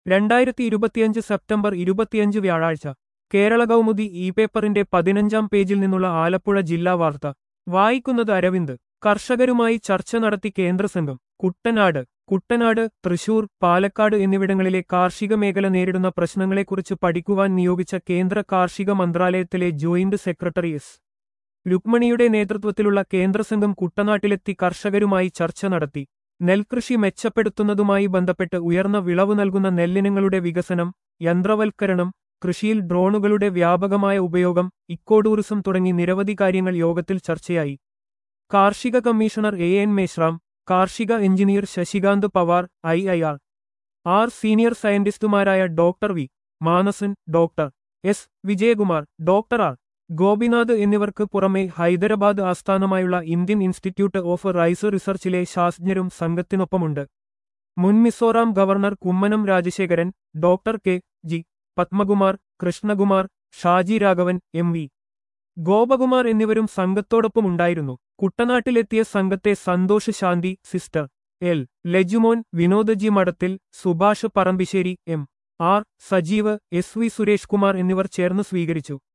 രണ്ടായിരത്തി ഇരുപത്തിയഞ്ച് സെപ്റ്റംബർ ഇരുപത്തിയഞ്ച് വ്യാഴാഴ്ച കേരള കൗമുദി ഇ പേപ്പറിന്റെ പതിനഞ്ചാം പേജിൽ നിന്നുള്ള ആലപ്പുഴ ജില്ലാ വാർത്ത വായിക്കുന്നത് അരവിന്ദ് കർഷകരുമായി ചർച്ച നടത്തി കേന്ദ്രസംഘം കുട്ടനാട് കുട്ടനാട് തൃശൂർ പാലക്കാട് എന്നിവിടങ്ങളിലെ കാർഷിക മേഖല നേരിടുന്ന പ്രശ്നങ്ങളെക്കുറിച്ച് പഠിക്കുവാൻ നിയോഗിച്ച കേന്ദ്ര കാർഷിക മന്ത്രാലയത്തിലെ ജോയിന്റ് സെക്രട്ടറി എസ് രുക്മണിയുടെ നേതൃത്വത്തിലുള്ള കേന്ദ്രസംഘം കുട്ടനാട്ടിലെത്തി കർഷകരുമായി ചർച്ച നടത്തി നെൽകൃഷി മെച്ചപ്പെടുത്തുന്നതുമായി ബന്ധപ്പെട്ട് ഉയർന്ന വിളവ് നൽകുന്ന നെല്ലിനങ്ങളുടെ വികസനം യന്ത്രവൽക്കരണം കൃഷിയിൽ ഡ്രോണുകളുടെ വ്യാപകമായ ഉപയോഗം ഇക്കോ ടൂറിസം തുടങ്ങി നിരവധി കാര്യങ്ങൾ യോഗത്തിൽ ചർച്ചയായി കാർഷിക കമ്മീഷണർ എ എൻ മേശ്രാം കാർഷിക engineer Shashikant Pawar I I R R senior സയന്റിസ്റ്റുമാരായ doctor V Manasan doctor S Vijayakumar doctor R Gopinath എന്നിവർക്ക് പുറമെ ഹൈദരാബാദ് ആസ്ഥാനമായുള്ള ഇന്ത്യൻ ഇൻസ്റ്റിറ്റ്യൂട്ട് ഓഫ് റൈസ് റിസർച്ചിലെ ശാസ്ത്രജ്ഞരും സംഘത്തിനൊപ്പമുണ്ട് മുൻ Mizoram governor Kummanam Rajasekharan doctor K G Padmakumar Krishnakumar Shaji Raghavan M V Gopakumar എന്നിവരും സംഘത്തോടൊപ്പം ഉണ്ടായിരുന്നു കുട്ടനാട്ടിലെത്തിയ സംഘത്തെ Santhosh Shanthi sister L Lajumon Vinodji Madathil Subhash Parambissery M R Sajeev S V Suresh Kumar എന്നിവർ ചേർന്ന് സ്വീകരിച്ചു